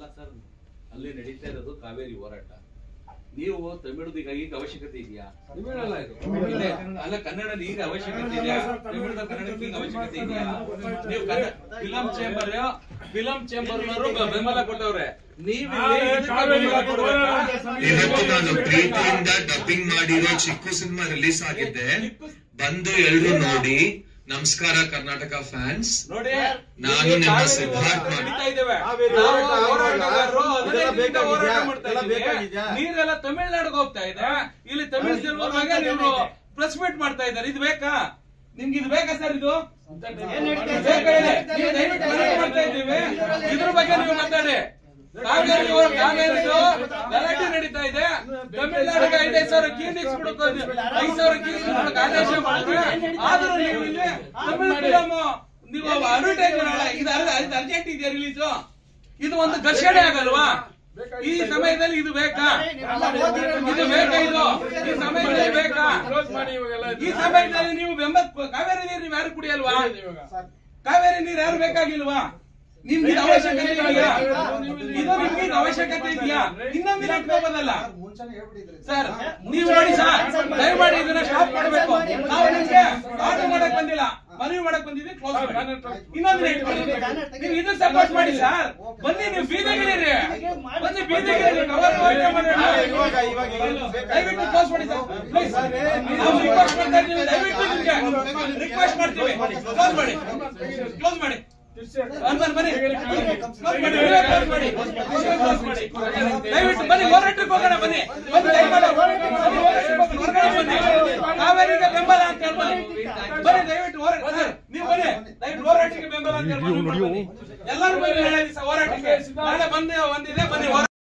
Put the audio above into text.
Sir ಅಲ್ಲಿ ನಡೀತಾ ಇರೋದು ಕಾವೇರಿ ಹೋರಾಟ ನೀವು ತಮಿಳ್ದು ಈಗ ಈಗ ಅವಶ್ಯಕತೆ ಇದೆಯಾ ತಮಿಳಲ್ಲ ಇದು. ಇದೆ. ಅಲ್ಲ ಕನ್ನಡದ ಈಗ ಅವಶ್ಯಕತೆ ಇದೆಯಾ ತಮಿಳ್ದ ಕನ್ನಡಕ್ಕೆ ಈಗ ಅವಶ್ಯಕತೆ ಇದೆಯಾ ನೀವು ಫಿಲಂ ಚೇಂಬರ್ ಫಿಲಂ ಚೇಂಬರ್ ಬೆಂಬಲ ಕೊಟ್ಟವ್ರೆ ನೀವು ನಾಳೆ ಕಾವೇರಿ ಹೋರಾಟ ಇವತ್ತು ನಾನು ಪ್ರೀತಿಯಿಂದ ಡಬ್ಬಿಂಗ್ ಮಾಡಿರೋ ಚಿಕ್ಕು ಸಿನಿಮಾ ರಿಲೀಸ್ ಆಗಿದೆ ಬಂದು ಎಲ್ರು ನೋಡಿ ನಮಸ್ಕಾರ ಕರ್ನಾಟಕ ಫ್ಯಾನ್ಸ್ ನೋಡಿ ನಾನು ಇಲ್ಲಿ ನಿಮ್ಮ ಕಾವೇರಿ ಸಿದ್ಧಾರ್ಥ ಹೋರಾಟ ಮಾಡ್- ನಡೀತಾ ಇದ್ದೇವೆ. ಕಾವೇರಿ ನಾವು ಹೋರಾಟ ಹೋರಾಟಗಾರರು ಆಗುವಾಗ ಹದಿನೈದು ಇದೆಲ್ಲ ದಿನದಿಂದ ಹೋರಾಟ ಬೇಕಾಗಿದ್ಯಾ? ಮಾಡ್ತಾ ಇದೆಲ್ಲ ಇದ್ದೀವಿ. ಬೇಕಾಗಿದ್ಯಾ? ನೀರೆಲ್ಲ ತಮಿಳ್ನಾಡಿಗೆ ಹೋಗ್ತಾ ಇದೆ ಇಲ್ಲಿ ತಮಿಳ್ ಸೆಲ್ವರ್ ಬಗ್ಗೆ ನೀವು ಪ್ರೆಸ್ ಮೀಟ್ ಮಾಡ್ತಾ ಇದ್ದಾರೆ ಇದು ಬೇಕಾ ನಿಮ್ಗೆ ಇದು ಬೇಕಾ ಸರ್ ಇದು ಬೇಕಾ ಹೇಳಿ? ನೀವು ದಯವಿಟ್ಟು ಗಲಾಟೆ ಮಾಡ್ತಾ ಇದ್ದೀವಿ ಇದ್ರ ಬಗ್ಗೆ ನೀವು ಮಾತಾಡಿ ಕಾವೇರಿ ಹೋರಾಟ ಕಾವೇರಿದು ಗಲಾಟೆ ನಡೀತಾ ಇದೆ ತಮಿಳ್ನಾಡಿಗೆ ಐದೈದು ಸಾವಿರ ಕೀನಿಕ್ಸ್ ಬಿಡಕ್ಕೆ ಐದು ಸಾವಿರ ಕೀನಿಕ್ಸ್ ಬಿಡಕ್ಕೆ ಆದೇಶ ಮಾಡಿದ್ರೆ ಆದ್ರೂ ನೀವು ಇಲ್ಲಿ ತಮಿಳ್ ಫಿಲಮ್ ನೀವು ಅಡ್ವರ್ಟೈಸ್ ಇದು ಅರ್ಜೆಂಟ್ ಇದೆಯಾ ರಿಲೀಸು ಇದು ಒಂದು ಘರ್ಷಣೆ ಆಗಲ್ವಾ ಈ ಸಮಯದಲ್ಲಿ ಇದು ಬೇಕಾ ಇದು ಬೇಕಾ ಇದು ಈ ಸಮಯದಲ್ಲಿ ಬೇಕಾ ಕ್ಲೋಸ್ ಮಾಡಿ ಇವಾಗೆಲ್ಲ ಈ ಸಮಯದಲ್ಲಿ ನೀವು ಬೆಂಬಲ ಕಾವೇರಿ ನೀರು ನೀವು ಯಾರು ಕುಡಿಯಲ್ವಾ ಕಾವೇರಿ ನೀರು ಯಾರು ಬೇಕಾಗಿಲ್ವಾ ನಿಮ್ಗೆ ಇದು ಅವಶ್ಯಕತೆ ಇದೆಯಾ ಇದು ನಿಮ್ಗೆ ಇದು ಅವಶ್ಯಕತೆ ಇದೆಯಾ ಇನ್ನೊಂದಿನ ಇಟ್ಕೋಬೋದಲ್ಲ ಸರ್ ನೀವು ನೋಡಿ ಸರ್ ದಯಮಾಡಿ ಇದನ್ನ ಸ್ಟಾಪ್ ಮಾಡಬೇಕು ನಾವು ನಿಮ್ಗೆ ಆರ್ಡರ್ ಮಾಡಕ್ ಬಂದಿಲ್ಲ ಮನವಿ ಮಾಡಕ್ ಬಂದಿದ್ದೀವಿ ಕ್ಲೋಸ್ ಮಾಡಿ ಇನ್ನೊಂದಿನ ಇಟ್ಕೊಳ್ಳಿ ನೀವು ಇದು ಸಪೋರ್ಟ್ ಮಾಡಿ ಸರ್ ಬನ್ನಿ ನೀವು ಬೀದಿಗಿಳಿರಿ ಬನ್ನಿ ಬೀದಿಗಿಳಿರಿ ಕವರ್ ಮಾಡೋಣ ಇವಾಗ ಇವಾಗ ಏನು ಬೇಕಾಗಿಲ್ಲ. ದಯವಿಟ್ಟು ಕ್ಲೋಸ್ ಮಾಡಿ ಸರ್ ಪ್ಲೀಸ್ ನಾವು ರಿಕ್ವೆಸ್ಟ್ ಮಾಡ್ತಾ ಇದ್ದೀವಿ ದಯವಿಟ್ಟು ನಿಮ್ಗೆ ರಿಕ್ವೆಸ್ಟ್ ಮಾಡ್ತೀವಿ ಕ್ಲೋಸ್ ಮಾಡಿ ಕ್ಲೋಸ್ ಮಾಡಿ ಬನ್ನಿ ಬನ್ನಿ ಕ್ಲೋಸ್ ಮಾಡಿ ನೀವೇ ಕ್ಲೋಸ್ ಮಾಡಿ ನೀವೇ ಕ್ಲೋಸ್ ಮಾಡಿ ದಯವಿಟ್ಟು ಬನ್ನಿ ಹೋರಾಟಕ್ಕೆ ಹೋಗೋಣ ಬನ್ನಿ ಬನ್ನಿ ದಯಮಾಡಿ ಬನ್ನಿ ಹೋರಾಟಕ್ಕೆ ಹೋಗೋಣ. ಹೊರಗಡೆ ಬನ್ನಿ ಕಾವೇರಿಗೆ ಬೆಂಬಲ ಅಂತ ಹೇಳ್ಬನ್ನಿ ಬನ್ನಿ ದಯವಿಟ್ಟು ಹೋರಾಟ ಸರ್ ನೀವು ಬನ್ನಿ ದಯವಿಟ್ಟು ಹೋರಾಟಕ್ಕೆ ಬೆಂಬಲ ಅಂತ ಹೇಳ್ಬನ್ನಿ ಎಲ್ಲರೂ ಬನ್ನಿ ನಾಳೆ ದಿವಸ ಹೋರಾಟಕ್ಕೆ ನಾಳೆ ಬಂದು ಒಂದಿದೆ ಬನ್ನಿ ಹೋರಾಟ